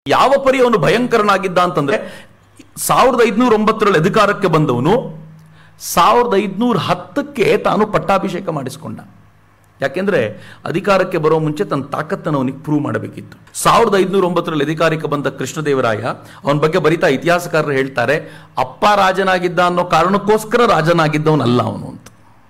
ಯಾವ ಪರಿ ಅವನು ಭಯಂಕರನಾಗಿದ್ದ ಅಂತಂದ್ರೆ ಸಾವಿರದ ಐದುನೂರ ಒಂಬತ್ತರಲ್ಲಿ ಅಧಿಕಾರಕ್ಕೆ ಬಂದವನು ಸಾವಿರದ ಐದುನೂರ ಹತ್ತಕ್ಕೆ ತಾನು ಪಟ್ಟಾಭಿಷೇಕ ಮಾಡಿಸಿಕೊಂಡ ಯಾಕೆಂದ್ರೆ ಅಧಿಕಾರಕ್ಕೆ ಬರೋ ಮುಂಚೆ ತನ್ನ ತಾಕತ್ತನ್ನು ಅವನಿಗೆ ಪ್ರೂವ್ ಮಾಡಬೇಕಿತ್ತು ಸಾವಿರದ ಐದುನೂರ ಒಂಬತ್ತರಲ್ಲಿ ಅಧಿಕಾರಕ್ಕೆ ಬಂದ ಕೃಷ್ಣದೇವರಾಯ ಅವನ ಬಗ್ಗೆ ಬರಿತಾ ಇತಿಹಾಸಕಾರರು ಹೇಳ್ತಾರೆ ಅಪ್ಪ ರಾಜನಾಗಿದ್ದ ಅನ್ನೋ ಕಾರಣಕ್ಕೋಸ್ಕರ ರಾಜನಾಗಿದ್ದವನಲ್ಲ ಅವನು ಅಂತ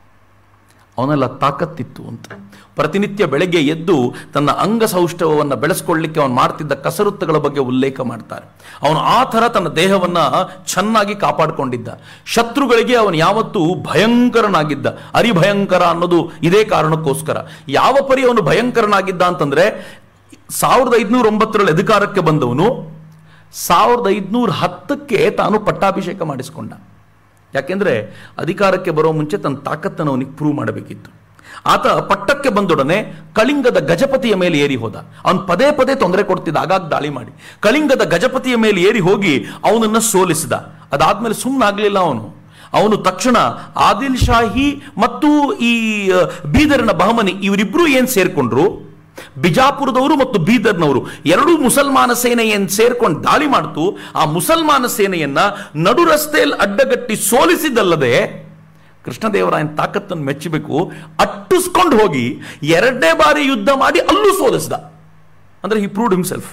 ಅವನೆಲ್ಲ ತಾಕತ್ತಿತ್ತು ಅಂತ ಪ್ರತಿನಿತ್ಯ ಬೆಳಗ್ಗೆ ಎದ್ದು ತನ್ನ ಅಂಗಸೌಷ್ಠವವನ್ನು ಬೆಳೆಸ್ಕೊಳ್ಳಿಕ್ಕೆ ಅವನು ಮಾಡ್ತಿದ್ದ ಕಸರತ್ತುಗಳ ಬಗ್ಗೆ ಉಲ್ಲೇಖ ಮಾಡ್ತಾರೆ ಅವನು ಆ ಥರ ತನ್ನ ದೇಹವನ್ನ ಚೆನ್ನಾಗಿ ಕಾಪಾಡಿಕೊಂಡಿದ್ದ ಶತ್ರುಗಳಿಗೆ ಅವನು ಯಾವತ್ತೂ ಭಯಂಕರನಾಗಿದ್ದ ಅರಿಭಯಂಕರ ಅನ್ನೋದು ಇದೇ ಕಾರಣಕ್ಕೋಸ್ಕರ ಯಾವ ಪರಿ ಅವನು ಭಯಂಕರನಾಗಿದ್ದ ಅಂತಂದ್ರೆ ಸಾವಿರದ ಐದುನೂರ ಒಂಬತ್ತರಲ್ಲಿ ಅಧಿಕಾರಕ್ಕೆ ಬಂದವನು ಸಾವಿರದ ಐದುನೂರ ಹತ್ತಕ್ಕೆ ತಾನು ಪಟ್ಟಾಭಿಷೇಕ ಮಾಡಿಸಿಕೊಂಡ ಯಾಕೆಂದ್ರೆ ಅಧಿಕಾರಕ್ಕೆ ಬರೋ ಮುಂಚೆ ತನ್ನ ತಾಕತ್ತನ್ನು ಅವನಿಗೆ ಪ್ರೂವ್ ಮಾಡಬೇಕಿತ್ತು ಆತ ಪಟ್ಟಕ್ಕೆ ಬಂದೊಡನೆ ಕಳಿಂಗದ ಗಜಪತಿಯ ಮೇಲೆ ಏರಿ ಹೋದ ಅವನು ಪದೇ ಪದೇ ತೊಂದರೆ ಕೊಡ್ತಿದ್ದ ಆಗಾಗ ದಾಳಿ ಮಾಡಿ ಕಳಿಂಗದ ಗಜಪತಿಯ ಮೇಲೆ ಏರಿ ಹೋಗಿ ಅವನನ್ನ ಸೋಲಿಸಿದ ಅದಾದ್ಮೇಲೆ ಸುಮ್ಮನಾಗ್ಲಿಲ್ಲ ಅವನು ಅವನು ತಕ್ಷಣ ಆದಿಲ್ ಶಾಹಿ ಮತ್ತು ಈ ಅ, ಬೀದರ್ನ ಬಹಮನಿ ಇವರಿಬ್ರು ಏನ್ ಸೇರ್ಕೊಂಡ್ರು ಬಿಜಾಪುರದವರು ಮತ್ತು ಬೀದರ್ನವರು ಎರಡೂ ಮುಸಲ್ಮಾನ ಸೇನೆ ಏನ್ ಸೇರ್ಕೊಂಡು ದಾಳಿ ಮಾಡ್ತು ಆ ಮುಸಲ್ಮಾನ ಸೇನೆಯನ್ನ ನಡು ರಸ್ತೆಯಲ್ಲಿ ಅಡ್ಡಗಟ್ಟಿ ಸೋಲಿಸಿದಲ್ಲದೆ ಕೃಷ್ಣದೇವರಾಯನ ತಾಕತ್ತನ್ನು ಮೆಚ್ಚಬೇಕು ಅಟ್ಟಿಸ್ಕೊಂಡು ಹೋಗಿ ಎರಡನೇ ಬಾರಿ ಯುದ್ಧ ಮಾಡಿ ಅಲ್ಲೂ ಸೋಲಿಸಿದ ಅಂದ್ರೆ ಹಿ ಪ್ರೂವ್ಡ್ ಹಿಮ್ಸೆಲ್ಫ್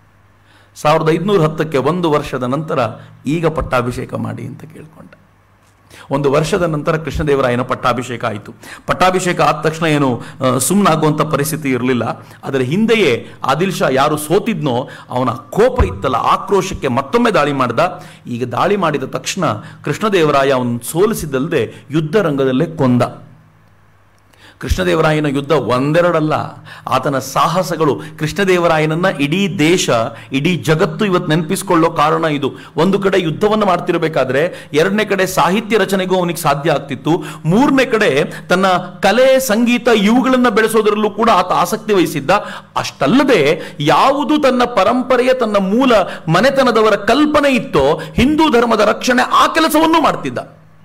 ಸಾವಿರದ ಐದುನೂರ ಹತ್ತಕ್ಕೆ ಒಂದು ವರ್ಷದ ನಂತರ ಈಗ ಪಟ್ಟಾಭಿಷೇಕ ಮಾಡಿ ಅಂತ ಕೇಳ್ಕೊಂಡ ಒಂದು ವರ್ಷದ ನಂತರ ಕೃಷ್ಣದೇವರಾಯನ ಪಟ್ಟಾಭಿಷೇಕ ಆಯಿತು ಪಟ್ಟಾಭಿಷೇಕ ಆದ ತಕ್ಷಣ ಏನು ಸುಮ್ಮನಾಗುವಂಥ ಪರಿಸ್ಥಿತಿ ಇರಲಿಲ್ಲ ಅದರ ಹಿಂದೆಯೇ ಆದಿಲ್ ಶಾ ಯಾರು ಸೋತಿದ್ನೋ ಅವನ ಕೋಪ ಇತ್ತಲ್ಲ ಆಕ್ರೋಶಕ್ಕೆ ಮತ್ತೊಮ್ಮೆ ದಾಳಿ ಮಾಡಿದ ಈಗ ದಾಳಿ ಮಾಡಿದ ತಕ್ಷಣ ಕೃಷ್ಣದೇವರಾಯ ಅವನು ಸೋಲಿಸಿದಲ್ಲದೆ ಯುದ್ಧ ರಂಗದಲ್ಲೇ ಕೊಂದ ಕೃಷ್ಣದೇವರಾಯನ ಯುದ್ಧ ಒಂದೆರಡಲ್ಲ ಆತನ ಸಾಹಸಗಳು ಕೃಷ್ಣದೇವರಾಯನನ್ನ ಇಡೀ ದೇಶ ಇಡೀ ಜಗತ್ತು ಇವತ್ತು ನೆನಪಿಸಿಕೊಳ್ಳೋ ಕಾರಣ ಇದು ಒಂದು ಕಡೆ ಯುದ್ಧವನ್ನು ಮಾಡ್ತಿರಬೇಕಾದ್ರೆ ಎರಡನೇ ಕಡೆ ಸಾಹಿತ್ಯ ರಚನೆಗೂ ಅವನಿಗೆ ಸಾಧ್ಯ ಆಗ್ತಿತ್ತು ಮೂರನೇ ಕಡೆ ತನ್ನ ಕಲೆ ಸಂಗೀತ ಇವುಗಳನ್ನ ಬೆಳೆಸೋದ್ರಲ್ಲೂ ಕೂಡ ಆತ ಆಸಕ್ತಿ ವಹಿಸಿದ್ದ ಅಷ್ಟಲ್ಲದೆ ಯಾವುದು ತನ್ನ ಪರಂಪರೆಯ ತನ್ನ ಮೂಲ ಮನೆತನದವರ ಕಲ್ಪನೆ ಇತ್ತೋ ಹಿಂದೂ ಧರ್ಮದ ರಕ್ಷಣೆ ಆ ಕೆಲಸವನ್ನು ಮಾಡ್ತಿದ್ದ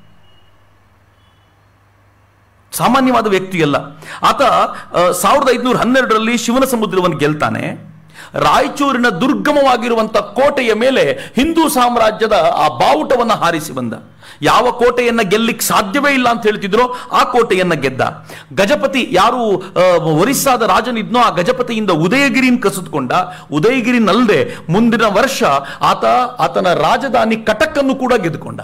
ಸಾಮಾನ್ಯವಾದ ವ್ಯಕ್ತಿಯಲ್ಲ ಆತ ಆ, ಸಾವಿರದ ಐದುನೂರ ಹನ್ನೆರಡರಲ್ಲಿ ಶಿವನ ಸಮುದ್ರವನ್ನು ಗೆಲ್ತಾನೆ ರಾಯಚೂರಿನ ದುರ್ಗಮವಾಗಿರುವಂತ ಕೋಟೆಯ ಮೇಲೆ ಹಿಂದೂ ಸಾಮ್ರಾಜ್ಯದ ಆ ಬಾವುಟವನ್ನ ಹಾರಿಸಿ ಬಂದ ಯಾವ ಕೋಟೆಯನ್ನ ಗೆಲ್ಲಿಕ್ ಸಾಧ್ಯವೇ ಇಲ್ಲ ಅಂತ ಹೇಳ್ತಿದ್ರೋ ಆ ಕೋಟೆಯನ್ನ ಗೆದ್ದ ಗಜಪತಿ ಯಾರು ಆ, ಒರಿಸ್ಸಾದ ರಾಜನಿದ್ನೋ ಆ ಗಜಪತಿಯಿಂದ ಉದಯಗಿರಿನ್ ಕಸಿದುಕೊಂಡ ಉದಯಗಿರಿನಲ್ಲದೆ ಮುಂದಿನ ವರ್ಷ ಆತ ಆತನ ರಾಜಧಾನಿ ಕಟಕನ್ನು ಕೂಡ ಗೆದ್ದುಕೊಂಡ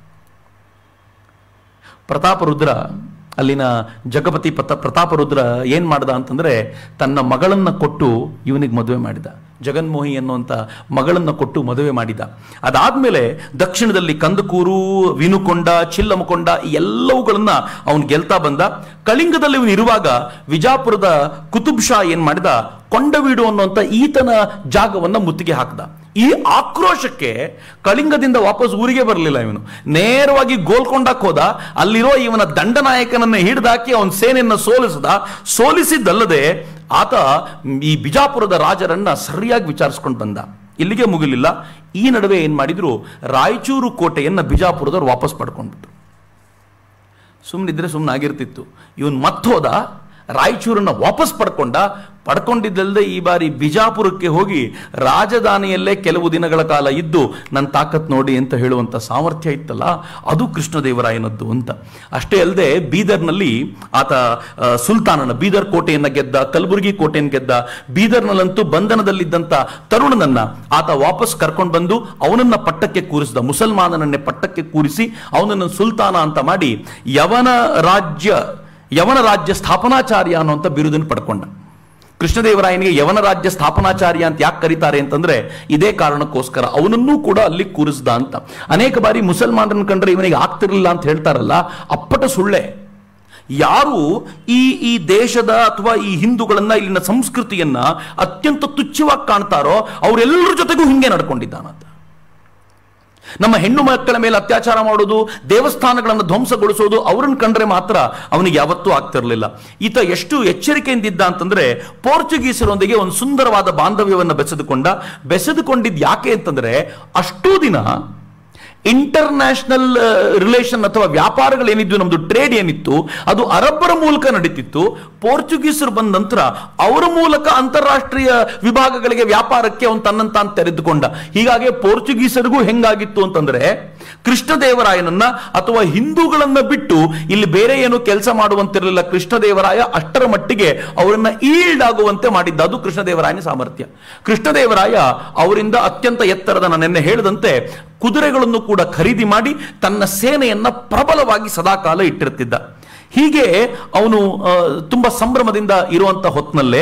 ಪ್ರತಾಪರುದ್ರ ಅಲ್ಲಿನ ಜಗಪತಿ ಪತ ಪ್ರತಾಪರುದ್ರ ಏನ್ ಮಾಡ್ದ ಅಂತಂದ್ರೆ ತನ್ನ ಮಗಳನ್ನ ಕೊಟ್ಟು ಇವನಿಗೆ ಮದುವೆ ಮಾಡಿದ ಜಗನ್ಮೋಹಿ ಅನ್ನುವಂಥ ಮಗಳನ್ನ ಕೊಟ್ಟು ಮದುವೆ ಮಾಡಿದ ಅದಾದ್ಮೇಲೆ ದಕ್ಷಿಣದಲ್ಲಿ ಕಂದಕೂರು ವಿನುಕೊಂಡ ಚಿಲ್ಲಮಕೊಂಡ ಈ ಎಲ್ಲವುಗಳನ್ನ ಅವನು ಗೆಲ್ತಾ ಬಂದ ಕಳಿಂಗದಲ್ಲಿ ಇವನು ಇರುವಾಗ ವಿಜಾಪುರದ ಕುತುಬ್ ಶಾ ಏನ್ ಮಾಡಿದ ಕೊಂಡವೀಡು ಅನ್ನುವಂಥ ಈತನ ಜಾಗವನ್ನ ಮುತ್ತಿಗೆ ಹಾಕ್ದ ಈ ಆಕ್ರೋಶಕ್ಕೆ ಕಳಿಂಗದಿಂದ ವಾಪಸ್ ಊರಿಗೆ ಬರಲಿಲ್ಲ ಇವನು ನೇರವಾಗಿ ಗೋಲ್ಕೊಂಡಕ್ಕೆ ಹೋದ ಅಲ್ಲಿರೋ ಇವನ ದಂಡನಾಯಕನನ್ನ ಹಿಡಿದಾಕಿ ಅವನ ಸೇನೆಯನ್ನ ಸೋಲಿಸಿದ ಸೋಲಿಸಿದ್ದಲ್ಲದೆ ಆತ ಈ ಬಿಜಾಪುರದ ರಾಜರನ್ನ ಸರಿಯಾಗಿ ವಿಚಾರಿಸ್ಕೊಂಡು ಬಂದ ಇಲ್ಲಿಗೆ ಮುಗಿಲಿಲ್ಲ ಈ ನಡುವೆ ಏನ್ ಮಾಡಿದ್ರು ರಾಯಚೂರು ಕೋಟೆಯನ್ನ ಬಿಜಾಪುರದವ್ರು ವಾಪಸ್ ಪಡ್ಕೊಂಡ್ಬಿಟ್ರು ಸುಮ್ಮನಿದ್ರೆ ಸುಮ್ಮನೆ ಆಗಿರ್ತಿತ್ತು ಇವನ್ ಮತ್ತೋದ ರಾಯಚೂರನ್ನ ವಾಪಸ್ ಪಡ್ಕೊಂಡ ಪಡ್ಕೊಂಡಿದ್ದಲ್ಲದೆ ಈ ಬಾರಿ ಬಿಜಾಪುರಕ್ಕೆ ಹೋಗಿ ರಾಜಧಾನಿಯಲ್ಲೇ ಕೆಲವು ದಿನಗಳ ಕಾಲ ಇದ್ದು ನನ್ನ ತಾಕತ್ ನೋಡಿ ಅಂತ ಹೇಳುವಂತ ಸಾಮರ್ಥ್ಯ ಇತ್ತಲ್ಲ ಅದು ಕೃಷ್ಣದೇವರಾಯನದ್ದು ಅಂತ ಅಷ್ಟೇ ಅಲ್ಲದೆ ಬೀದರ್ನಲ್ಲಿ ಆತ ಆ, ಸುಲ್ತಾನನ ಬೀದರ್ ಕೋಟೆಯನ್ನ ಗೆದ್ದ ಕಲಬುರಗಿ ಕೋಟೆಯನ್ನು ಗೆದ್ದ ಬೀದರ್ನಲ್ಲಂತೂ ಬಂಧನದಲ್ಲಿದ್ದಂತ ತರುಣನನ್ನ ಆತ ವಾಪಸ್ ಕರ್ಕೊಂಡು ಬಂದು ಅವನನ್ನ ಪಟ್ಟಕ್ಕೆ ಕೂರಿಸಿದ ಮುಸಲ್ಮಾನನನ್ನೇ ಪಟ್ಟಕ್ಕೆ ಕೂರಿಸಿ ಅವನನ್ನು ಸುಲ್ತಾನ ಅಂತ ಮಾಡಿ ಯವನ ರಾಜ್ಯ ಯವನ ರಾಜ್ಯ ಸ್ಥಾಪನಾಚಾರ್ಯ ಅನ್ನುವಂಥ ಬಿರುದನ್ನು ಪಡ್ಕೊಂಡ ಕೃಷ್ಣದೇವರಾಯನಿಗೆ ಯವನ ರಾಜ್ಯ ಸ್ಥಾಪನಾಚಾರ್ಯ ಅಂತ ಯಾಕೆ ಕರೀತಾರೆ ಅಂತಂದ್ರೆ ಇದೇ ಕಾರಣಕ್ಕೋಸ್ಕರ ಅವನನ್ನೂ ಕೂಡ ಅಲ್ಲಿ ಕೂರಿಸ್ದ ಅಂತ ಅನೇಕ ಬಾರಿ ಮುಸಲ್ಮಾನರನ್ನ ಕಂಡ್ರೆ ಇವನಿಗೆ ಆಗ್ತಿರ್ಲಿಲ್ಲ ಅಂತ ಹೇಳ್ತಾರಲ್ಲ ಅಪ್ಪಟ ಸುಳ್ಳೆ ಯಾರು ಈ ಈ ದೇಶದ ಅಥವಾ ಈ ಹಿಂದೂಗಳನ್ನ ಇಲ್ಲಿನ ಸಂಸ್ಕೃತಿಯನ್ನ ಅತ್ಯಂತ ತುಚ್ಛವಾಗಿ ಕಾಣ್ತಾರೋ ಅವರೆಲ್ಲರ ಜೊತೆಗೂ ಹಿಂಗೆ ನಡ್ಕೊಂಡಿದ್ದಾನಂತ ನಮ್ಮ ಹೆಣ್ಣು ಮಕ್ಕಳ ಮೇಲೆ ಅತ್ಯಾಚಾರ ಮಾಡೋದು ದೇವಸ್ಥಾನಗಳನ್ನು ಧ್ವಂಸಗೊಳಿಸೋದು ಅವರನ್ನು ಕಂಡ್ರೆ ಮಾತ್ರ ಅವನಿಗೆ ಯಾವತ್ತೂ ಆಗ್ತಿರ್ಲಿಲ್ಲ ಈತ ಎಷ್ಟು ಎಚ್ಚರಿಕೆಯಿಂದಿದ್ದ ಅಂತಂದ್ರೆ ಪೋರ್ಚುಗೀಸರೊಂದಿಗೆ ಒಂದು ಸುಂದರವಾದ ಬಾಂಧವ್ಯವನ್ನು ಬೆಸೆದುಕೊಂಡ ಬೆಸೆದುಕೊಂಡಿದ್ದು ಯಾಕೆ ಅಂತಂದ್ರೆ ಅಷ್ಟೂ ದಿನ ಇಂಟರ್ನ್ಯಾಷನಲ್ ರಿಲೇಷನ್ ಅಥವಾ ವ್ಯಾಪಾರಗಳೇನಿದ್ವು ನಮ್ದು ಟ್ರೇಡ್ ಏನಿತ್ತು ಅದು ಅರಬ್ಬರ ಮೂಲಕ ನಡೀತಿತ್ತು ಪೋರ್ಚುಗೀಸರು ಬಂದ ನಂತರ ಅವರ ಮೂಲಕ ಅಂತಾರಾಷ್ಟ್ರೀಯ ವಿಭಾಗಗಳಿಗೆ ವ್ಯಾಪಾರಕ್ಕೆ ಅವನು ತನ್ನನ್ನು ತಾನು ತೆರೆದುಕೊಂಡ ಹೀಗಾಗಿ ಪೋರ್ಚುಗೀಸರಿಗೂ ಹೆಂಗಾಗಿತ್ತು ಅಂತಂದ್ರೆ ಕೃಷ್ಣದೇವರಾಯನನ್ನ ಅಥವಾ ಹಿಂದೂಗಳನ್ನ ಬಿಟ್ಟು ಇಲ್ಲಿ ಬೇರೆ ಏನು ಕೆಲಸ ಮಾಡುವಂತಿರಲಿಲ್ಲ ಕೃಷ್ಣದೇವರಾಯ ಅಷ್ಟರ ಮಟ್ಟಿಗೆ ಅವರನ್ನ ಈಲ್ಡ್ ಆಗುವಂತೆ ಮಾಡಿದ್ದ ಅದು ಕೃಷ್ಣದೇವರಾಯನ ಸಾಮರ್ಥ್ಯ ಕೃಷ್ಣದೇವರಾಯ ಅವರಿಂದ ಅತ್ಯಂತ ಎತ್ತರದ ನಾನು ನಿನ್ನೆ ಹೇಳಿದಂತೆ ಕುದುರೆಗಳನ್ನು ಕೂಡ ಖರೀದಿ ಮಾಡಿ ತನ್ನ ಸೇನೆಯನ್ನ ಪ್ರಬಲವಾಗಿ ಸದಾಕಾಲ ಇಟ್ಟಿರ್ತಿದ್ದ ಹೀಗೆ ಅವನು ಆ, ತುಂಬಾ ಸಂಭ್ರಮದಿಂದ ಇರುವಂತ ಹೊತ್ನಲ್ಲೇ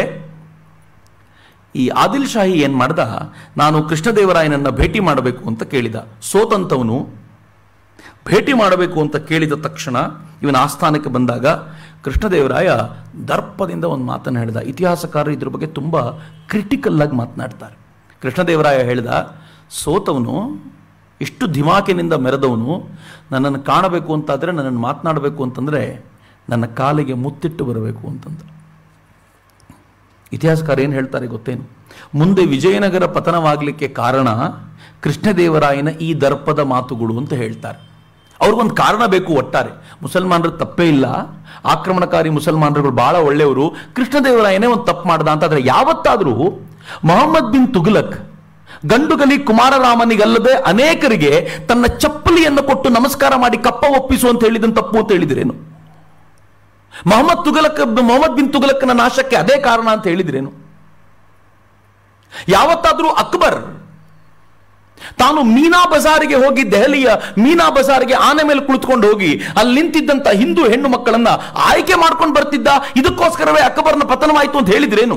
ಈ ಆದಿಲ್ ಶಾಹಿ ಏನ್ ಮಾಡ್ದ ನಾನು ಕೃಷ್ಣದೇವರಾಯನನ್ನ ಭೇಟಿ ಮಾಡಬೇಕು ಅಂತ ಕೇಳಿದ ಸೋತಂತವನು ಭೇಟಿ ಮಾಡಬೇಕು ಅಂತ ಕೇಳಿದ ತಕ್ಷಣ ಇವನ ಆಸ್ಥಾನಕ್ಕೆ ಬಂದಾಗ ಕೃಷ್ಣದೇವರಾಯ ದರ್ಪದಿಂದ ಒಂದು ಮಾತನ್ನು ಹೇಳಿದ ಇತಿಹಾಸಕಾರರು ಇದ್ರ ಬಗ್ಗೆ ತುಂಬ ಕ್ರಿಟಿಕಲ್ ಆಗಿ ಮಾತನಾಡ್ತಾರೆ ಕೃಷ್ಣದೇವರಾಯ ಹೇಳಿದ ಸೋತವನು ಇಷ್ಟು ಧಿಮಾಕಿನಿಂದ ಮೆರೆದವನು ನನ್ನನ್ನು ಕಾಣಬೇಕು ಅಂತಾದರೆ ನನ್ನನ್ನು ಮಾತನಾಡಬೇಕು ಅಂತಂದರೆ ನನ್ನ ಕಾಲಿಗೆ ಮುತ್ತಿಟ್ಟು ಬರಬೇಕು ಅಂತಂದು ಇತಿಹಾಸಕಾರ ಏನು ಹೇಳ್ತಾರೆ ಗೊತ್ತೇನು ಮುಂದೆ ವಿಜಯನಗರ ಪತನವಾಗಲಿಕ್ಕೆ ಕಾರಣ ಕೃಷ್ಣದೇವರಾಯನ ಈ ದರ್ಪದ ಮಾತುಗಳು ಅಂತ ಹೇಳ್ತಾರೆ ಅವ್ರಿಗೊಂದು ಕಾರಣ ಬೇಕು ಒಟ್ಟಾರೆ ಮುಸಲ್ಮಾನರ ತಪ್ಪೇ ಇಲ್ಲ ಆಕ್ರಮಣಕಾರಿ ಮುಸಲ್ಮಾನರುಗಳು ಬಹಳ ಒಳ್ಳೆಯವರು ಕೃಷ್ಣದೇವರಾಯನೇ ಒಂದು ತಪ್ಪು ಮಾಡ್ದ ಅಂತ ಆದ್ರೆ ಯಾವತ್ತಾದರೂ ಮೊಹಮ್ಮದ್ ಬಿನ್ ತುಘಲಕ್ ಗಂಡುಗಲಿ ಕುಮಾರರಾಮನಿಗಲ್ಲದೆ ಅನೇಕರಿಗೆ ತನ್ನ ಚಪ್ಪಲಿಯನ್ನು ಕೊಟ್ಟು ನಮಸ್ಕಾರ ಮಾಡಿ ಕಪ್ಪ ಒಪ್ಪಿಸು ಅಂತ ಹೇಳಿದನ್ ತಪ್ಪು ಅಂತ ಹೇಳಿದಿರೇನು ಮೊಹಮ್ಮದ್ ತುಗಲಕ್ ಮೊಹಮ್ಮದ್ ಬಿನ್ ತುಗಲಕ್ಕನ ನಾಶಕ್ಕೆ ಅದೇ ಕಾರಣ ಅಂತ ಹೇಳಿದ್ರೇನು ಯಾವತ್ತಾದ್ರೂ ಅಕ್ಬರ್ ತಾನು ಮೀನಾ ಬಜಾರಿಗೆ ಹೋಗಿ ದೆಹಲಿಯ ಮೀನಾ ಬಜಾರ್ಗೆ ಆನೆ ಮೇಲೆ ಕುಳಿತುಕೊಂಡು ಹೋಗಿ ಅಲ್ಲಿ ನಿಂತಿದ್ದಂತ ಹಿಂದೂ ಹೆಣ್ಣು ಮಕ್ಕಳನ್ನ ಆಯ್ಕೆ ಮಾಡ್ಕೊಂಡು ಬರ್ತಿದ್ದ ಇದಕ್ಕೋಸ್ಕರವೇ ಅಕ್ಬರ್ನ ಪತನವಾಯಿತು ಅಂತ ಹೇಳಿದ್ರೇನು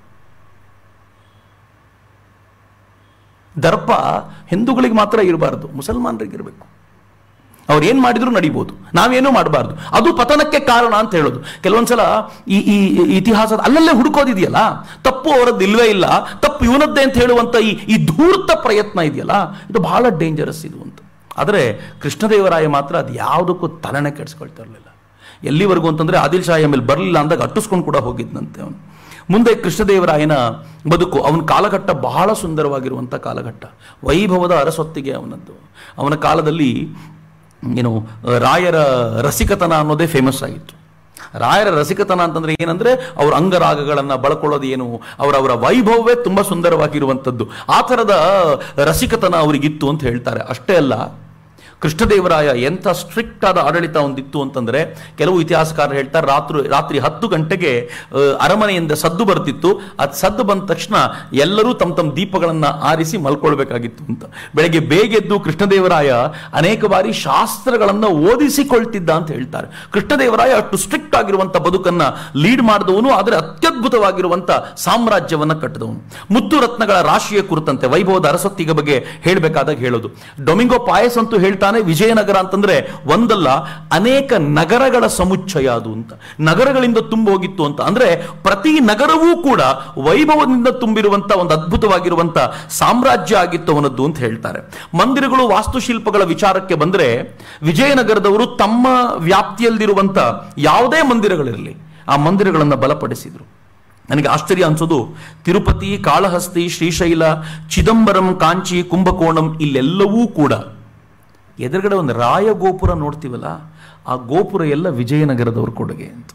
ದರ್ಪ ಹಿಂದೂಗಳಿಗೆ ಮಾತ್ರ ಇರಬಾರದು ಮುಸಲ್ಮಾನರಿಗೆ ಇರಬೇಕು ಅವ್ರು ಏನ್ ಮಾಡಿದ್ರು ನಡಿಬಹುದು ನಾವೇನೂ ಮಾಡಬಾರ್ದು ಅದು ಪತನಕ್ಕೆ ಕಾರಣ ಅಂತ ಹೇಳೋದು ಕೆಲವೊಂದ್ಸಲ ಈ ಈ ಈ ಇತಿಹಾಸದ ಅಲ್ಲಲ್ಲೇ ಹುಡುಕೋದಿದೆಯಲ್ಲ ತಪ್ಪು ಅವರದ್ದು ಇಲ್ವೇ ಇಲ್ಲ ತಪ್ಪು ಇವನದ್ದೇ ಅಂತ ಹೇಳುವಂತ ಈ ಈ ಧೂರ್ತ ಪ್ರಯತ್ನ ಇದೆಯಲ್ಲ ಇದು ಬಹಳ ಡೇಂಜರಸ್ ಇದು ಅಂತ ಆದರೆ ಕೃಷ್ಣದೇವರಾಯ ಮಾತ್ರ ಅದು ಯಾವುದಕ್ಕೂ ತಲೆನೇ ಕೆಡಿಸ್ಕೊಳ್ತಾ ಇರಲಿಲ್ಲ ಎಲ್ಲಿವರೆಗೂ ಅಂತಂದ್ರೆ ಆದಿಲ್ ಶಾಹಿ ಮೇಲೆ ಬರಲಿಲ್ಲ ಅಂದಾಗ ಅಟ್ಟಿಸ್ಕೊಂಡು ಕೂಡ ಹೋಗಿದ್ನಂತೆ ಅವನು ಮುಂದೆ ಕೃಷ್ಣದೇವರಾಯನ ಬದುಕು ಅವನ ಕಾಲಘಟ್ಟ ಬಹಳ ಸುಂದರವಾಗಿರುವಂಥ ಕಾಲಘಟ್ಟ ವೈಭವದ ಅರಸೊತ್ತಿಗೆ ಅವನದ್ದು ಅವನ ಕಾಲದಲ್ಲಿ ಏನು ರಾಯರ ರಸಿಕತನ ಅನ್ನೋದೇ ಫೇಮಸ್ ಆಗಿತ್ತು ರಾಯರ ರಸಿಕತನ ಅಂತಂದ್ರೆ ಏನಂದ್ರೆ ಅವ್ರ ಅಂಗರಾಗಗಳನ್ನ ಬಳಕೊಳ್ಳೋದು ಏನು ಅವರ ಅವರ ವೈಭವವೇ ತುಂಬಾ ಸುಂದರವಾಗಿರುವಂಥದ್ದು ಆ ಥರದ ರಸಿಕತನ ಅವರಿಗಿತ್ತು ಅಂತ ಹೇಳ್ತಾರೆ ಅಷ್ಟೇ ಅಲ್ಲ ಕೃಷ್ಣದೇವರಾಯ ಎಂಥ ಸ್ಟ್ರಿಕ್ಟ್ ಆದ ಆಡಳಿತ ಒಂದಿತ್ತು ಅಂತಂದ್ರೆ ಕೆಲವು ಇತಿಹಾಸಕಾರರು ಹೇಳ್ತಾರೆ ರಾತ್ರಿ ರಾತ್ರಿ ಹತ್ತು ಗಂಟೆಗೆ ಆ, ಅರಮನೆಯಿಂದ ಸದ್ದು ಬರ್ತಿತ್ತು ಅದು ಸದ್ದು ಬಂದ ತಕ್ಷಣ ಎಲ್ಲರೂ ತಮ್ಮ ತಮ್ಮ ದೀಪಗಳನ್ನ ಆರಿಸಿ ಮಲ್ಕೊಳ್ಬೇಕಾಗಿತ್ತು ಅಂತ ಬೆಳಗ್ಗೆ ಬೇಗ ಎದ್ದು ಕೃಷ್ಣದೇವರಾಯ ಅನೇಕ ಬಾರಿ ಶಾಸ್ತ್ರಗಳನ್ನ ಓದಿಸಿಕೊಳ್ತಿದ್ದ ಅಂತ ಹೇಳ್ತಾರೆ ಕೃಷ್ಣದೇವರಾಯ ಅಷ್ಟು ಸ್ಟ್ರಿಕ್ಟ್ ಆಗಿರುವಂತ ಬದುಕನ್ನ ಲೀಡ್ ಮಾಡಿದವನು ಆದರೆ ಅತ್ಯದ್ಭುತವಾಗಿರುವಂತ ಸಾಮ್ರಾಜ್ಯವನ್ನ ಕಟ್ಟಿದವನು ಮುತ್ತು ರತ್ನಗಳ ರಾಶಿಯ ಕುರಿತಂತೆ ವೈಭವದ ಅರಸೊತ್ತಿಗೆ ಬಗ್ಗೆ ಹೇಳಬೇಕಾದಾಗ ಹೇಳೋದು ಡೊಮಿಂಗೋ ಪಾಯಸ್ ಅಂತೂ ಹೇಳ್ತಾನೆ ವಿಜಯನಗರ ಅಂತಂದ್ರೆ ಒಂದಲ್ಲ ಅನೇಕ ನಗರಗಳ ಸಮುಚ್ಚಯ ಅದು ಅಂತ ನಗರಗಳಿಂದ ತುಂಬ ಹೋಗಿತ್ತು ಅಂತ ಅಂದ್ರೆ ಪ್ರತಿ ನಗರವೂ ಕೂಡ ವೈಭವದಿಂದ ತುಂಬಿರುವಂತ ಒಂದು ಅದ್ಭುತವಾಗಿರುವಂತ ಸಾಮ್ರಾಜ್ಯ ಆಗಿತ್ತು ಅವನದ್ದು ಅಂತ ಹೇಳ್ತಾರೆ ಮಂದಿರಗಳು ವಾಸ್ತುಶಿಲ್ಪಗಳ ವಿಚಾರಕ್ಕೆ ಬಂದ್ರೆ ವಿಜಯನಗರದವರು ತಮ್ಮ ವ್ಯಾಪ್ತಿಯಲ್ಲಿರುವಂತ ಯಾವುದೇ ಮಂದಿರಗಳಿರಲಿ ಆ ಮಂದಿರಗಳನ್ನು ಬಲಪಡಿಸಿದ್ರು ನನಗೆ ಆಶ್ಚರ್ಯ ಅನ್ಸೋದು ತಿರುಪತಿ ಕಾಳಹಸ್ತಿ ಶ್ರೀಶೈಲ ಚಿದಂಬರಂ ಕಾಂಚಿ ಕುಂಭಕೋಣಂ ಇಲ್ಲೆಲ್ಲವೂ ಕೂಡ ಎದುರುಗಡೆ ಒಂದು ರಾಯ ಗೋಪುರ ನೋಡ್ತೀವಲ್ಲ ಆ ಗೋಪುರ ಎಲ್ಲ ವಿಜಯನಗರದವ್ರ ಕೊಡುಗೆ ಅಂತ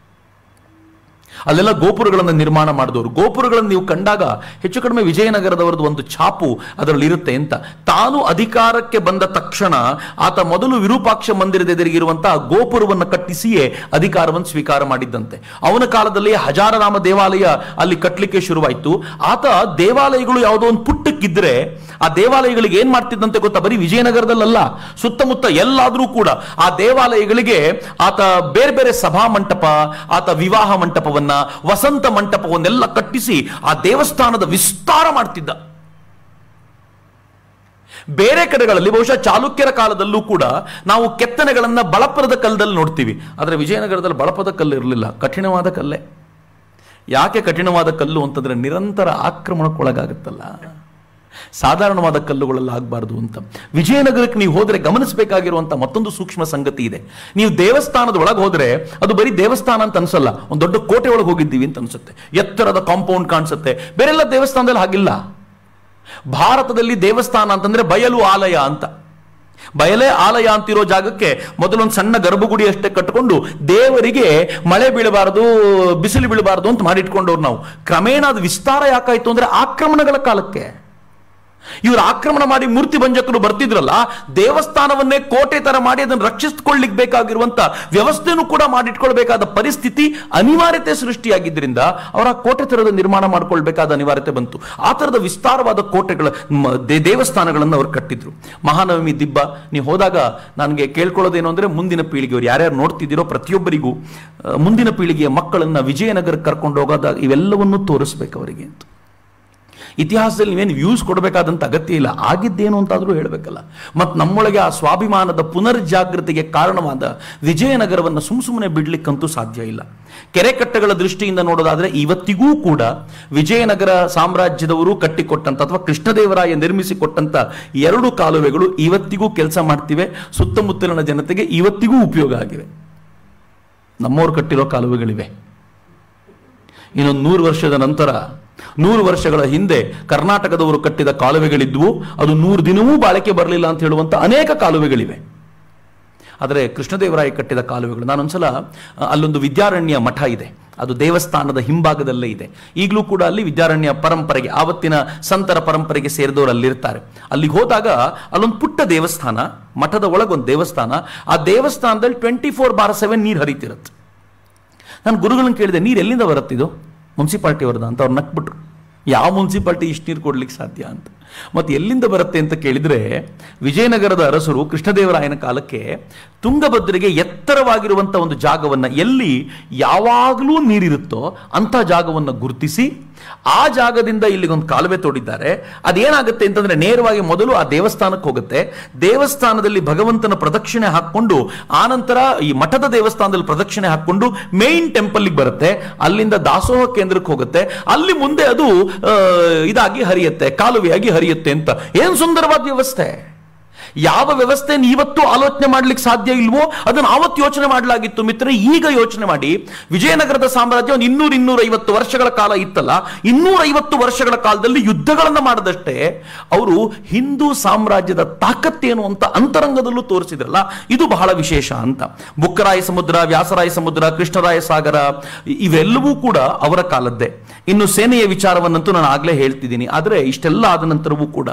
ಅಲ್ಲೆಲ್ಲ ಗೋಪುರಗಳನ್ನು ನಿರ್ಮಾಣ ಮಾಡಿದವರು ಗೋಪುರಗಳನ್ನು ನೀವು ಕಂಡಾಗ ಹೆಚ್ಚು ಕಡಿಮೆ ವಿಜಯನಗರದವರದ್ದು ಒಂದು ಛಾಪು ಅದರಲ್ಲಿ ಇರುತ್ತೆ ಅಂತ ತಾನು ಅಧಿಕಾರಕ್ಕೆ ಬಂದ ತಕ್ಷಣ ಆತ ಮೊದಲು ವಿರೂಪಾಕ್ಷ ಮಂದಿರದ ಎದುರಿಗಿರುವಂತಹ ಗೋಪುರವನ್ನು ಕಟ್ಟಿಸಿಯೇ ಅಧಿಕಾರವನ್ನು ಸ್ವೀಕಾರ ಮಾಡಿದ್ದಂತೆ ಅವನ ಕಾಲದಲ್ಲಿ ಹಜಾರರಾಮ ದೇವಾಲಯ ಅಲ್ಲಿ ಕಟ್ಟಲಿಕ್ಕೆ ಶುರುವಾಯಿತು ಆತ ದೇವಾಲಯಗಳು ಯಾವುದೋ ಒಂದು ಪುಟ್ಟಕ್ಕಿದ್ರೆ ಆ ದೇವಾಲಯಗಳಿಗೆ ಏನ್ ಮಾಡ್ತಿದ್ದಂತೆ ಗೊತ್ತಾ ಬರೀ ವಿಜಯನಗರದಲ್ಲ ಸುತ್ತಮುತ್ತ ಎಲ್ಲಾದ್ರೂ ಕೂಡ ಆ ದೇವಾಲಯಗಳಿಗೆ ಆತ ಬೇರೆ ಬೇರೆ ಸಭಾ ಮಂಟಪ ಆತ ವಿವಾಹ ಮಂಟಪವನ್ನ ವಸಂತ ಮಂಟಪವನ್ನೆಲ್ಲ ಕಟ್ಟಿಸಿ ಆ ದೇವಸ್ಥಾನದ ವಿಸ್ತಾರ ಮಾಡ್ತಿದ್ದ ಬೇರೆ ಕಡೆಗಳಲ್ಲಿ ಬಹುಶಃ ಚಾಲುಕ್ಯರ ಕಾಲದಲ್ಲೂ ಕೂಡ ನಾವು ಕೆತ್ತನೆಗಳನ್ನ ಬಳಪದ ಕಲ್ಲದಲ್ಲಿ ನೋಡ್ತೀವಿ ಆದರೆ ವಿಜಯನಗರದಲ್ಲಿ ಬಳಪದ ಕಲ್ಲು ಇರಲಿಲ್ಲ ಕಠಿಣವಾದ ಕಲ್ಲೇ ಯಾಕೆ ಕಠಿಣವಾದ ಕಲ್ಲು ಅಂತಂದ್ರೆ ನಿರಂತರ ಆಕ್ರಮಣಕ್ಕೊಳಗಾಗುತ್ತಲ್ಲ ಸಾಧಾರಣವಾದ ಕಲ್ಲುಗಳೆಲ್ಲ ಆಗಬಾರ್ದು ಅಂತ ವಿಜಯನಗರಕ್ಕೆ ನೀವು ಹೋದ್ರೆ ಗಮನಿಸಬೇಕಾಗಿರುವಂತ ಮತ್ತೊಂದು ಸೂಕ್ಷ್ಮ ಸಂಗತಿ ಇದೆ ನೀವು ದೇವಸ್ಥಾನದ ಒಳಗೆ ಹೋದ್ರೆ ಅದು ಬರೀ ದೇವಸ್ಥಾನ ಅಂತ ಅನ್ಸಲ್ಲ ಒಂದು ದೊಡ್ಡ ಕೋಟೆ ಒಳಗೆ ಹೋಗಿದ್ದೀವಿ ಅಂತ ಅನ್ಸುತ್ತೆ ಎತ್ತರದ ಕಾಂಪೌಂಡ್ ಕಾಣಿಸುತ್ತೆ ಬೇರೆಲ್ಲ ದೇವಸ್ಥಾನದಲ್ಲಿ ಹಾಗಿಲ್ಲ ಭಾರತದಲ್ಲಿ ದೇವಸ್ಥಾನ ಅಂತಂದ್ರೆ ಬಯಲು ಆಲಯ ಅಂತ ಬಯಲೇ ಆಲಯ ಅಂತಿರೋ ಜಾಗಕ್ಕೆ ಮೊದಲೊಂದು ಸಣ್ಣ ಗರ್ಭಗುಡಿ ಅಷ್ಟೇ ಕಟ್ಕೊಂಡು ದೇವರಿಗೆ ಮಳೆ ಬೀಳಬಾರದು ಬಿಸಿಲು ಬೀಳಬಾರದು ಅಂತ ಮಾಡಿಟ್ಕೊಂಡವ್ರು ನಾವು ಕ್ರಮೇಣ ಅದು ವಿಸ್ತಾರ ಯಾಕಾಯ್ತು ಅಂದ್ರೆ ಆಕ್ರಮಣಗಳ ಕಾಲಕ್ಕೆ ಇವರು ಆಕ್ರಮಣ ಮಾಡಿ ಮೂರ್ತಿ ಭಂಜಕರು ಬರ್ತಿದ್ರಲ್ಲ ದೇವಸ್ಥಾನವನ್ನೇ ಕೋಟೆ ತರ ಮಾಡಿ ಅದನ್ನು ರಕ್ಷಿಸಿಕೊಳ್ಳಿಕ್ ಬೇಕಾಗಿರುವಂತ ವ್ಯವಸ್ಥೆನೂ ಕೂಡ ಮಾಡಿಟ್ಕೊಳ್ಬೇಕಾದ ಪರಿಸ್ಥಿತಿ ಅನಿವಾರ್ಯತೆ ಸೃಷ್ಟಿಯಾಗಿದ್ದರಿಂದ ಅವರ ಆ ಕೋಟೆ ತರದ ನಿರ್ಮಾಣ ಮಾಡ್ಕೊಳ್ಬೇಕಾದ ಅನಿವಾರ್ಯತೆ ಬಂತು ಆ ತರದ ವಿಸ್ತಾರವಾದ ಕೋಟೆಗಳ ಮ- ದೇ- ದೇವಸ್ಥಾನಗಳನ್ನು ಅವ್ರು ಕಟ್ಟಿದ್ರು ಮಹಾನವಮಿ ದಿಬ್ಬ ನೀವು ಹೋದಾಗ ನನಗೆ ಕೇಳ್ಕೊಳ್ಳೋದೇನು ಅಂದ್ರೆ ಮುಂದಿನ ಪೀಳಿಗೆಯವರು ಯಾರ್ಯಾರು ನೋಡ್ತಿದ್ದೀರೋ ಪ್ರತಿಯೊಬ್ಬರಿಗೂ ಆ, ಮುಂದಿನ ಪೀಳಿಗೆಯ ಮಕ್ಕಳನ್ನ ವಿಜಯನಗರಕ್ಕೆ ಕರ್ಕೊಂಡು ಹೋಗೋದಾಗ ಇವೆಲ್ಲವನ್ನೂ ತೋರಿಸ್ಬೇಕು ಅವರಿಗೆ ಅಂತ ಇತಿಹಾಸದಲ್ಲಿ ನೀವೇನು ವ್ಯೂಸ್ ಕೊಡಬೇಕಾದಂತ ಅಗತ್ಯ ಇಲ್ಲ ಆಗಿದ್ದೇನು ಅಂತಾದರೂ ಹೇಳಬೇಕಲ್ಲ ಮತ್ತು ನಮ್ಮೊಳಗೆ ಆ ಸ್ವಾಭಿಮಾನದ ಪುನರ್ಜಾಗೃತಿಗೆ ಕಾರಣವಾದ ವಿಜಯನಗರವನ್ನು ಸುಮ್ ಸುಮ್ಮನೆ ಬಿಡ್ಲಿಕ್ಕಂತೂ ಸಾಧ್ಯ ಇಲ್ಲ ಕೆರೆ ಕಟ್ಟೆಗಳ ದೃಷ್ಟಿಯಿಂದ ನೋಡೋದಾದ್ರೆ ಇವತ್ತಿಗೂ ಕೂಡ ವಿಜಯನಗರ ಸಾಮ್ರಾಜ್ಯದವರು ಕಟ್ಟಿಕೊಟ್ಟಂತ ಅಥವಾ ಕೃಷ್ಣದೇವರಾಯ ನಿರ್ಮಿಸಿಕೊಟ್ಟಂತ ಎರಡು ಕಾಲುವೆಗಳು ಇವತ್ತಿಗೂ ಕೆಲಸ ಮಾಡ್ತಿವೆ ಸುತ್ತಮುತ್ತಲಿನ ಜನತೆಗೆ ಇವತ್ತಿಗೂ ಉಪಯೋಗ ಆಗಿವೆ ನಮ್ಮವ್ರು ಕಟ್ಟಿರೋ ಕಾಲುವೆಗಳಿವೆ ಇನ್ನೊಂದು ನೂರು ವರ್ಷದ ನಂತರ ನೂರು ವರ್ಷಗಳ ಹಿಂದೆ ಕರ್ನಾಟಕದವರು ಕಟ್ಟಿದ ಕಾಲುವೆಗಳಿದ್ವು ಅದು ನೂರು ದಿನವೂ ಬಾಳಿಕೆ ಬರಲಿಲ್ಲ ಅಂತ ಹೇಳುವಂತ ಅನೇಕ ಕಾಲುವೆಗಳಿವೆ ಆದರೆ ಕೃಷ್ಣದೇವರಾಯ ಕಟ್ಟಿದ ಕಾಲುವೆಗಳು ನಾನೊಂದ್ಸಲ ಅ, ಅಲ್ಲೊಂದು ವಿದ್ಯಾರಣ್ಯ ಮಠ ಇದೆ ಅದು ದೇವಸ್ಥಾನದ ಹಿಂಭಾಗದಲ್ಲೇ ಇದೆ ಈಗಲೂ ಕೂಡ ಅಲ್ಲಿ ವಿದ್ಯಾರಣ್ಯ ಪರಂಪರೆಗೆ ಆವತ್ತಿನ ಸಂತರ ಪರಂಪರೆಗೆ ಸೇರಿದವರು ಅಲ್ಲಿರ್ತಾರೆ ಅಲ್ಲಿಗೆ ಹೋದಾಗ ಅಲ್ಲೊಂದು ಪುಟ್ಟ ದೇವಸ್ಥಾನ ಮಠದ ಒಳಗೊಂದು ದೇವಸ್ಥಾನ ಆ ದೇವಸ್ಥಾನದಲ್ಲಿ ಟ್ವೆಂಟಿ ಫೋರ್ ಬಾರ್ ಸೆವೆನ್ ನೀರು ಹರಿತಿರುತ್ತೆ ನಾನು ಗುರುಗಳನ್ನ ಕೇಳಿದೆ ನೀರು ಎಲ್ಲಿಂದ ಬರುತ್ತಿದು ಮುನ್ಸಿಪಾಲ್ಟಿ ಅವ್ರದ್ದು ಅಂತ ಅವ್ರು ನಕ್ಬಿಟ್ರು ಯಾವ ಮುನ್ಸಿಪಾಲ್ಟಿ ಇಷ್ಟು ನೀರು ಕೊಡ್ಲಿಕ್ಕೆ ಸಾಧ್ಯ ಅಂತ ಮತ್ತೆ ಎಲ್ಲಿಂದ ಬರುತ್ತೆ ಅಂತ ಕೇಳಿದ್ರೆ ವಿಜಯನಗರದ ಅರಸರು ಕೃಷ್ಣದೇವರಾಯನ ಕಾಲಕ್ಕೆ ತುಂಗಭದ್ರೆಗೆ ಎತ್ತರವಾಗಿರುವಂಥ ಒಂದು ಜಾಗವನ್ನು ಎಲ್ಲಿ ಯಾವಾಗಲೂ ನೀರಿರುತ್ತೋ ಅಂಥ ಜಾಗವನ್ನು ಗುರುತಿಸಿ ಆ ಜಾಗದಿಂದ ಇಲ್ಲಿಗೊಂದು ಕಾಲುವೆ ತೋಡಿದ್ದಾರೆ ಅದೇನಾಗುತ್ತೆ ಅಂತಂದ್ರೆ ನೇರವಾಗಿ ಮೊದಲು ಆ ದೇವಸ್ಥಾನಕ್ಕೆ ಹೋಗುತ್ತೆ ದೇವಸ್ಥಾನದಲ್ಲಿ ಭಗವಂತನ ಪ್ರದಕ್ಷಿಣೆ ಹಾಕೊಂಡು ಆನಂತರ ಈ ಮಠದ ದೇವಸ್ಥಾನದಲ್ಲಿ ಪ್ರದಕ್ಷಿಣೆ ಹಾಕೊಂಡು ಮೇನ್ ಟೆಂಪಲ್ಗೆ ಬರುತ್ತೆ ಅಲ್ಲಿಂದ ದಾಸೋಹ ಕೇಂದ್ರಕ್ಕೆ ಹೋಗುತ್ತೆ ಅಲ್ಲಿ ಮುಂದೆ ಅದು ಆ, ಇದಾಗಿ ಹರಿಯುತ್ತೆ ಕಾಲುವೆಯಾಗಿ ಹರಿಯುತ್ತೆ ಅಂತ ಏನ್ ಸುಂದರವಾದ ವ್ಯವಸ್ಥೆ ಯಾವ ವ್ಯವಸ್ಥೆ ಇವತ್ತು ಆಲೋಚನೆ ಮಾಡ್ಲಿಕ್ಕೆ ಸಾಧ್ಯ ಇಲ್ವೋ ಅದನ್ನು ಆವತ್ತು ಯೋಚನೆ ಮಾಡಲಾಗಿತ್ತು ಮಿತ್ರ ಈಗ ಯೋಚನೆ ಮಾಡಿ ವಿಜಯನಗರದ ಸಾಮ್ರಾಜ್ಯ ಒಂದು ಇನ್ನೂರ ಇನ್ನೂರ ಐವತ್ತು ವರ್ಷಗಳ ಕಾಲ ಇತ್ತಲ್ಲ ಇನ್ನೂರ ಐವತ್ತು ವರ್ಷಗಳ ಕಾಲದಲ್ಲಿ ಯುದ್ಧಗಳನ್ನ ಮಾಡದಷ್ಟೇ ಅವರು ಹಿಂದೂ ಸಾಮ್ರಾಜ್ಯದ ತಾಕತ್ತೇನು ಅಂತ ಅಂತರಂಗದಲ್ಲೂ ತೋರಿಸಿದ್ರಲ್ಲ ಇದು ಬಹಳ ವಿಶೇಷ ಅಂತ ಬುಕ್ಕರಾಯ ಸಮುದ್ರ ವ್ಯಾಸರಾಯ ಸಮುದ್ರ ಕೃಷ್ಣರಾಯ ಸಾಗರ ಇ- ಇವೆಲ್ಲವೂ ಕೂಡ ಅವರ ಕಾಲದ್ದೇ ಇನ್ನು ಸೇನೆಯ ವಿಚಾರವನ್ನಂತೂ ನಾನು ಆಗ್ಲೇ ಹೇಳ್ತಿದ್ದೀನಿ ಆದರೆ ಇಷ್ಟೆಲ್ಲ ಆದ ನಂತರವೂ ಕೂಡ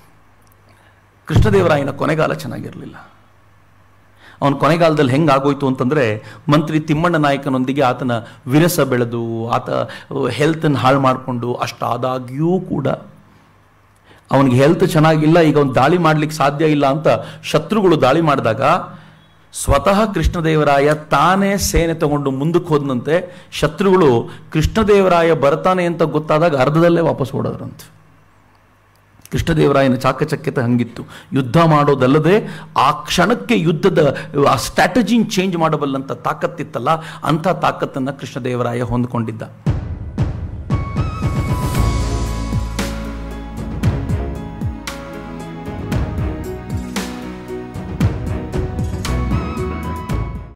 ಕೃಷ್ಣದೇವರಾಯನ ಕೊನೆಗಾಲ ಚೆನ್ನಾಗಿರಲಿಲ್ಲ ಅವನ ಕೊನೆಗಾಲದಲ್ಲಿ ಹೆಂಗಾಗೋಯ್ತು ಅಂತಂದ್ರೆ ಮಂತ್ರಿ ತಿಮ್ಮಣ್ಣ ನಾಯಕನೊಂದಿಗೆ ಆತನ ವಿರಸ ಬೆಳೆದು ಆತ ಹೆಲ್ತನ್ನು ಹಾಳು ಮಾಡಿಕೊಂಡು ಅಷ್ಟಾದಾಗ್ಯೂ ಕೂಡ ಅವನಿಗೆ ಹೆಲ್ತ್ ಚೆನ್ನಾಗಿಲ್ಲ ಈಗ ಅವ್ನು ದಾಳಿ ಮಾಡ್ಲಿಕ್ಕೆ ಸಾಧ್ಯ ಇಲ್ಲ ಅಂತ ಶತ್ರುಗಳು ದಾಳಿ ಮಾಡಿದಾಗ ಸ್ವತಃ ಕೃಷ್ಣದೇವರಾಯ ತಾನೇ ಸೇನೆ ತಗೊಂಡು ಮುಂದಕ್ಕೆ ಹೋದಂತೆ ಶತ್ರುಗಳು ಕೃಷ್ಣದೇವರಾಯ ಬರ್ತಾನೆ ಅಂತ ಗೊತ್ತಾದಾಗ ಅರ್ಧದಲ್ಲೇ ವಾಪಸ್ ಓಡೋದ್ರಂತೆ ಕೃಷ್ಣದೇವರಾಯನ ಚಾಕಚಕ್ಯತೆ ಹಂಗಿತ್ತು ಯುದ್ಧ ಮಾಡೋದಲ್ಲದೆ ಆ ಕ್ಷಣಕ್ಕೆ ಯುದ್ಧದ ಆ ಸ್ಟ್ರಾಟಜಿನ್ ಚೇಂಜ್ ಮಾಡಬಲ್ಲಂಥ ತಾಕತ್ತಿತ್ತಲ್ಲ ಅಂಥ ತಾಕತ್ತನ್ನು ಕೃಷ್ಣದೇವರಾಯ ಹೊಂದ್ಕೊಂಡಿದ್ದ